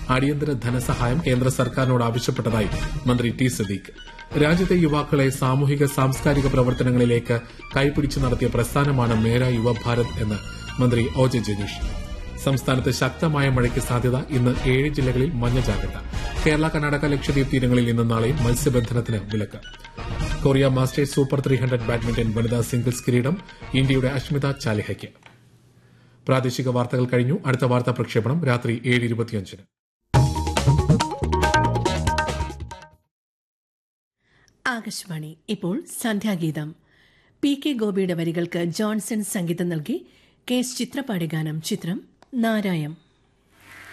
അടിയന്തര ധനസഹായം കേന്ദ്ര സർക്കാരിനോട് ആവശ്യപ്പെട്ടതായി മന്ത്രി ടി സദീഖ് രാജ്യത്തെ യുവാക്കളെ സാമൂഹിക സാംസ്കാരിക പ്രവർത്തനങ്ങളിലേക്ക് കൈപിടിച്ചു നടത്തിയ പ്രസ്ഥാനമാണ് മേര യുവഭാരത് എന്ന് മന്ത്രി ഒ ജെ ജനീഷ് സംസ്ഥാനത്ത് ശക്തമായ മഴയ്ക്ക് സാധ്യത ഇന്ന് ഏഴ് ജില്ലകളിൽ മഞ്ഞ ജാഗ്രത കേരള കർണാടക ലക്ഷദ്വീപ് തീരങ്ങളിൽ ഇന്ന് നാളെയും മത്സ്യബന്ധനത്തിന് വിലക്ക് Korea masters super three hundred badminton വനിതാ സിംഗിൾസ് കിരീടം ഇന്ത്യയുടെ അഷ്മിത ചാലിഹയ്ക്ക് പ്രാദേശിക വാർത്തകൾ കഴിഞ്ഞു അടുത്ത വാർത്താ പ്രക്ഷേപണം രാത്രി ഏഴ് ഇരുപത്തിയഞ്ചിന് ആകാശവാണി ഇപ്പോൾ സന്ധ്യാഗീതം പി കെ ഗോപിയുടെ വരികൾക്ക് ജോൺസൺ സംഗീതം നൽകി കെ എസ് ചിത്രപാടി ഗാനം ചിത്രം നാരായം